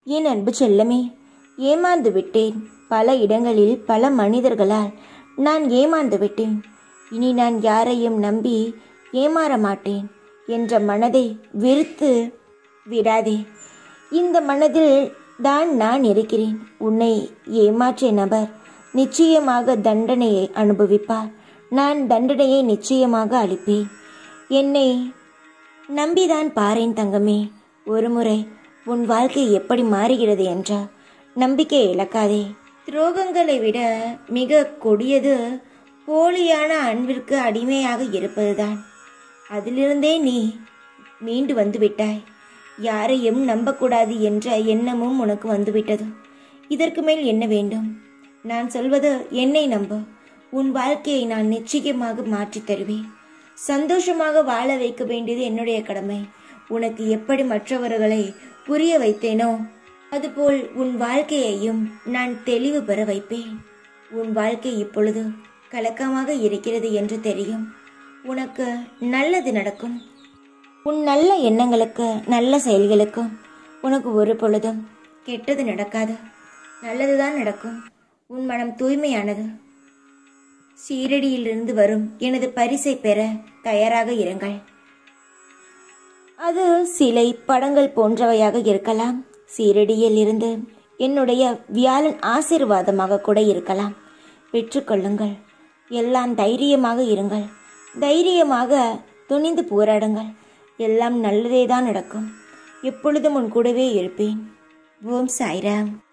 என் அன்பு செல்லமே ஏமாந்து விட்டேன் பல இடங்களில் பல மனிதர்களால் நான் ஏமாந்து விட்டேன் இனி நான் யாரையும் நம்பி ஏமாற மாட்டேன் என்ற மனதை வெறுத்து விடாதே இந்த மனதில் தான் நான் இருக்கிறேன் உன்னை ஏமாற்றிய நபர் நிச்சயமாக தண்டனையை அனுபவிப்பார் நான் தண்டனையை நிச்சயமாக அளிப்பேன் என்னை நம்பிதான் பாரேன் தங்கமே ஒருமுறை உன் வாழ்க்கை எப்படி மாறுகிறது என்ற நம்பிக்கை இழக்காதே துரோகங்களை விட மிக கொடியது போலியான அன்பிற்கு அடிமையாக இருப்பதுதான் அதிலிருந்தே நீ மீண்டு வந்து விட்டாய் யாரையும் நம்பக்கூடாது என்ற எண்ணமும் உனக்கு வந்துவிட்டது இதற்கு மேல் என்ன வேண்டும் நான் சொல்வது என்னை நம்பு உன் வாழ்க்கையை நான் நிச்சயமாக மாற்றித் தருவேன் சந்தோஷமாக வாழ வைக்க வேண்டியது என்னுடைய கடமை உனக்கு எப்படி மற்றவர்களை புரிய வைத்தேனோ அதுபோல் உன் வாழ்க்கையையும் நான் தெளிவு பெற வைப்பேன் உன் வாழ்க்கை இப்பொழுது கலக்கமாக இருக்கிறது என்று தெரியும் உனக்கு நல்லது நடக்கும் உன் நல்ல எண்ணங்களுக்கு நல்ல செயல்களுக்கும் உனக்கு ஒரு பொழுதும் கெட்டது நடக்காது நல்லதுதான் நடக்கும் உன் மனம் தூய்மையானது சீரடியிலிருந்து வரும் எனது பரிசை பெற தயாராக இருங்கள் அது சிலை படங்கள் போன்றவையாக இருக்கலாம் சீரடியில் இருந்து என்னுடைய வியாழன் ஆசீர்வாதமாக கூட இருக்கலாம் பெற்றுக்கொள்ளுங்கள் எல்லாம் தைரியமாக இருங்கள் தைரியமாக துணிந்து போராடுங்கள் எல்லாம் நல்லதே தான் நடக்கும் எப்பொழுதும் உன் கூடவே இருப்பேன் ஓம் சாய்ராம்